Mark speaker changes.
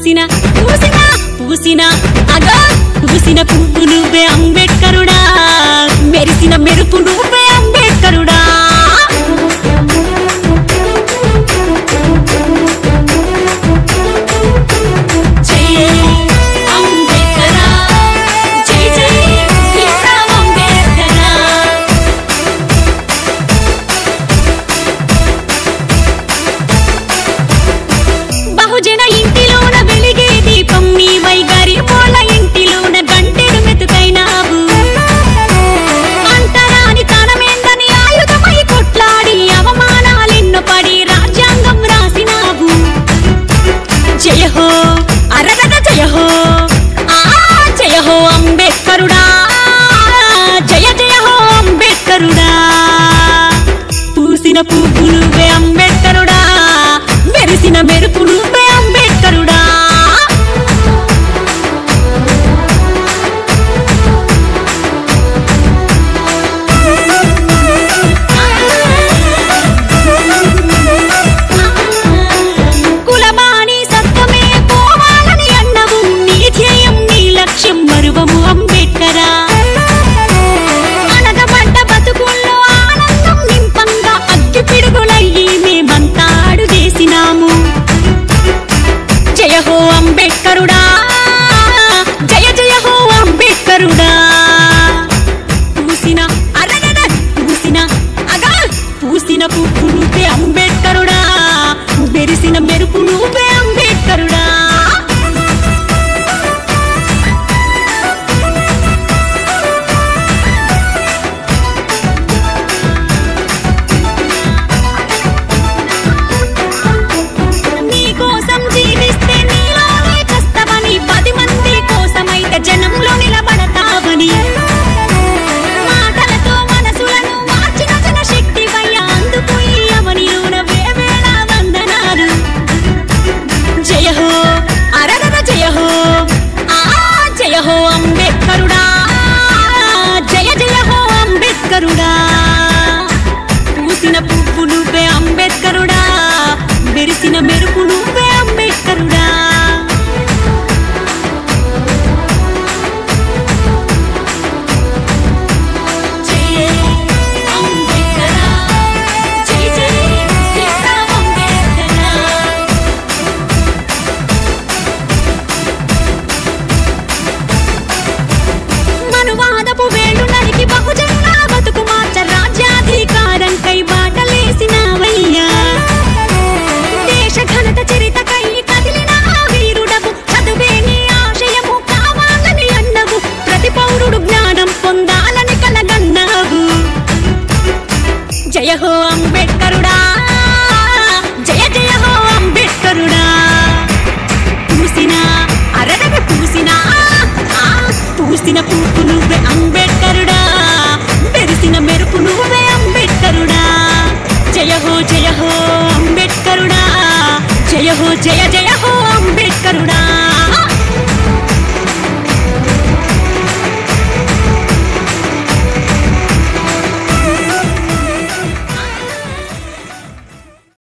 Speaker 1: పూసిన పూసిన పూసిన అగా పూసిన పువ్వు నువ్వే అంబేద్కరుడా మెరిసిన మెరుపు నువ్వే అంబేద్కరుడా జై అంబేద్కరా జై జై భీమ్రావ్ అంబేద్కరా బహుజన ఇంటిలోన వెలిగే దీపం నీవై గారి పోల ఇంటిలోన గంటెడు మెతుకైనావు అంతరాని తనమేందని ఆయుధమై కొట్లాడి అవమానాలెన్నో పడి రాజ్యాంగం రాసినావు జయ హో అరగద జయ హో ఆ జయ హో అంబేద్కరుడా జయ జయ హో అంబేద్కరుడా పూసిన పువ్వు నువ్వే అంబేద్కరుడా మెరిసిన మెరుపు నువ్వే అంబేద్కరుడా కులమాని సత్యమే పోవాలని అన్నవు నీ ధ్యేయం నీ లక్ష్యం మరువము అంబేద్కరా అనగబడ్డ బతుకుల్లో ఆనందం నింపంగా అగ్గి పిడుగులయ్యి మేమంతా అడుగేసినాము జయ హో అంబేద్కరుడా జయ జయ హో అంబేద్కరుడా పూసిన అరగద పూసిన అగా పూసిన పువ్వు నువ్వే అంబేద్కరుడా మెరిసిన మెరుపు నువ్వే అంబేద్కరుడా నీ కోసం జీవిస్తే నీలోనే చస్తవని పది మంది కోసమైతే జనంలో నిలబడతావని మాటలతో మనసులను మార్చిన జనశక్తి వయ్య అందుకు ఈ అవనిలోన వేవేళ వందనాలు జయ హో అరగద జయ హో ఆ జయ హో అంబేద్కరుడా జయ జయ హో అంబేద్కరుడా పూసిన పువ్వు నువ్వే అంబేద్కరుడా మెరిసిన మెరుపు నువ్వే అంబేద్కరుడా జై అంబేద్కరా జై జై భీమ్రావ్ అంబేద్కరా మనువాదపు వేళ్ళు నరికి బహుజనుల బతుకు మార్చ రాజ్యాధికారంకై బాటలేసినావయ్యా దేశ ఘనత చరితకై కదిలిన ఆ వీరుడవు చదువే నీ ఆశయము కావాలని అన్నవు ప్రతి పౌరుడు జ్ఞానం పొందాలని కలగన్నావు జయ హో అంబేద్కరుడా జయ జయ హో అంబేద్కరుడా పూసిన అరగక పూసిన ఆ, పూసిన పువ్వు నువ్వే అంబేద్కరుడా మెరిసిన మెరుపు నువ్వే అంబేద్కరుడా జయ హో జయ హో అంబేద్కరుడా జయ హో జయ జయ